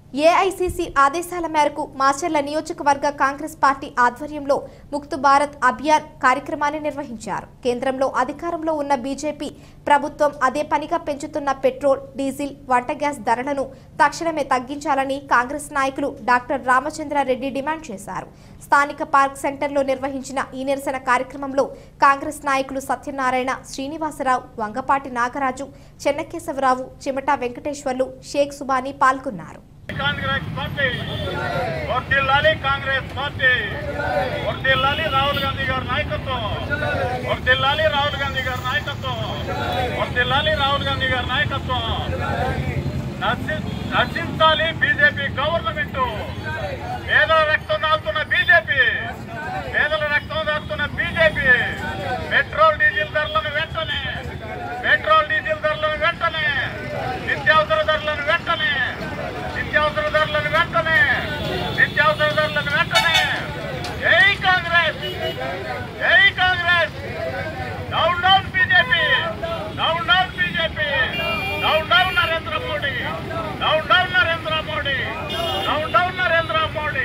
AICC ఆదేశాల మేరకు మాచర్ల నియోజకవర్గ కాంగ్రెస్ పార్టీ ఆధ్వర్యంలో ముక్తు భారత్ అభియాన్ కార్యక్రమాన్ని నిర్వహించారు కేంద్రంలో అధికారంలో ఉన్న బీజేపీ ప్రభుత్వం అదే పనిగా పెంచుతున్న పెట్రోల్ డీజిల్ వంట గ్యాస్ ధరలను తక్షణమే తగ్గించాలని కాంగ్రెస్ నాయకులు డాక్టర్ రామచంద్రారెడ్డి డిమాండ్ చేశారు స్థానిక పార్క్ సెంటర్లో నిర్వహించిన ఈ నిరసన కార్యక్రమంలో కాంగ్రెస్ నాయకులు సత్యనారాయణ శ్రీనివాసరావు వంగపాటి నాగరాజు చెన్నకేశవరావు చిమటా వెంకటేశ్వర్లు షేక్ సుబానీ పాల్గొన్నారు కాంగ్రెస్ పార్టీ వర్దిల్లాలి కాంగ్రెస్ పార్టీ వర్దిల్లాలి రాహుల్ గాంధీ గారి నాయకత్వం వర్దిల్లాలి రాహుల్ గాంధీ గారి నాయకత్వం వర్దిల్లాలి రాహుల్ గాంధీ గారి నాయకత్వం నశి- నశించాలి బీజేపీ గవర్నమెంట్ పేదల రక్తం దాల్తున్న బీజేపీ పేదల రక్తం దాల్తున్న బీజేపీ పెట్రోల్ డీజిల్ ధరలను వెంటనే పెట్రోల్ డీజిల్ ధరలను వెంటనే నిత్యావసర ధరలను వెంటనే నిత్యావసర ధరలను వెంటనే నిత్యావసర ధరలను వెంటనే జై కాంగ్రెస్ జై Congress down down BJP down down BJP down down Narendra Modi down down Narendra Modi down down Narendra Modi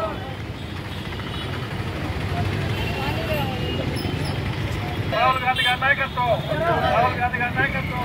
Rahul Gandhi గారి నాయకత్వం రాహుల్ గాంధీ గారి నాయకత్వం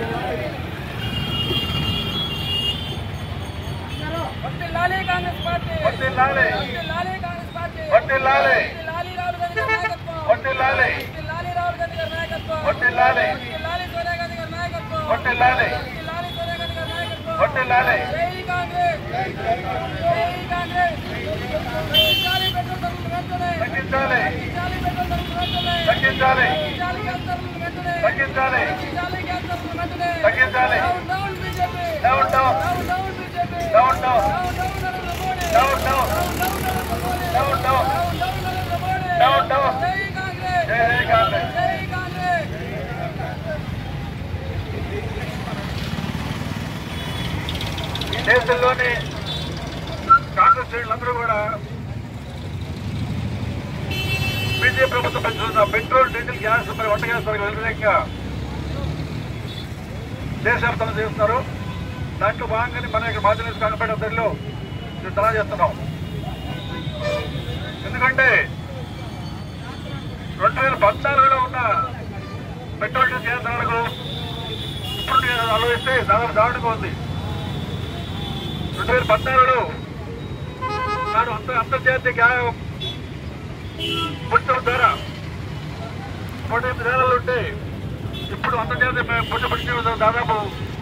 వర్ధిల్లాలి కాంగ్రెస్ పార్టీ వర్ధిల్లాలి. వర్ధిల్లాలి కాంగ్రెస్ పార్టీ వర్ధిల్లాలి. వర్ధిల్లాలి రాహుల్ గాంధీ గారి నాయకత్వం వర్ధిల్లాలి. వర్ధిల్లాలి రాహుల్ గాంధీ గారి నాయకత్వం వర్ధిల్లాలి. వర్ధిల్లాలి సోనియా గాంధీ గారి నాయకత్వం వర్ధిల్లాలి. వర్ధిల్లాలి సోనియా గాంధీ గారి నాయకత్వం వర్ధిల్లాలి. జై కాంగ్రెస్ జై కాంగ్రెస్ తగ్గించాలి పెట్రోల్ ధరలు వెంటనే తగ్గించాలి తగ్గించాలి పెట్రోల్ ధరలు వెంటనే తగ్గించాలి తగ్గించాలి గ్యాస్ ధరలు వెంటనే తగ్గించాలి తగ్గించాలి గ్యాస్ ధరలు వెంటనే తగ్గించాలి. Down down BJP down down. Down down BJP down down. Down down Narendra Modi down down. Down down Narendra Modi down down. Down down Narendra Modi down down. జై కాంగ్రెస్ జై కాంగ్రెస్. జై కాంగ్రెస్ ఈ దేశంలోని కాంగ్రెస్ శ్రేణులందరూ కూడా బీజేపీ ప్రభుత్వం పెంచుతున్న పెట్రోల్ డీజిల్ గ్యాస్ మరి వంట గ్యాస్ ధరలు వ్యతిరేకంగా దేశవ్యాప్తంగా చేస్తున్నారు దాంట్లో భాగంగానే మనం ఇక్కడ మాధ్యమిక కాంగ్రెస్ ఆధ్వర్యంలో ఇది తలా చేస్తున్నాం ఎందుకంటే రెండు వేల పద్నాలుగులో ఉన్న పెట్రోల్ డీజిల్ గ్యాస్ ధరలకు ఇప్పుడు ఆలోచిస్తే దాదాపు దారుణంగా ఉంది రెండు వేల పద్నాలుగులో నాడు అంత అంతర్జాతీయ గ్యా- పుట్టడం ద్వారా నూట ఎనిమిది వేలలో ఉంటే ఇప్పుడు అంతర్జాతీయ పుట్ట పుట్టిన దాదాపు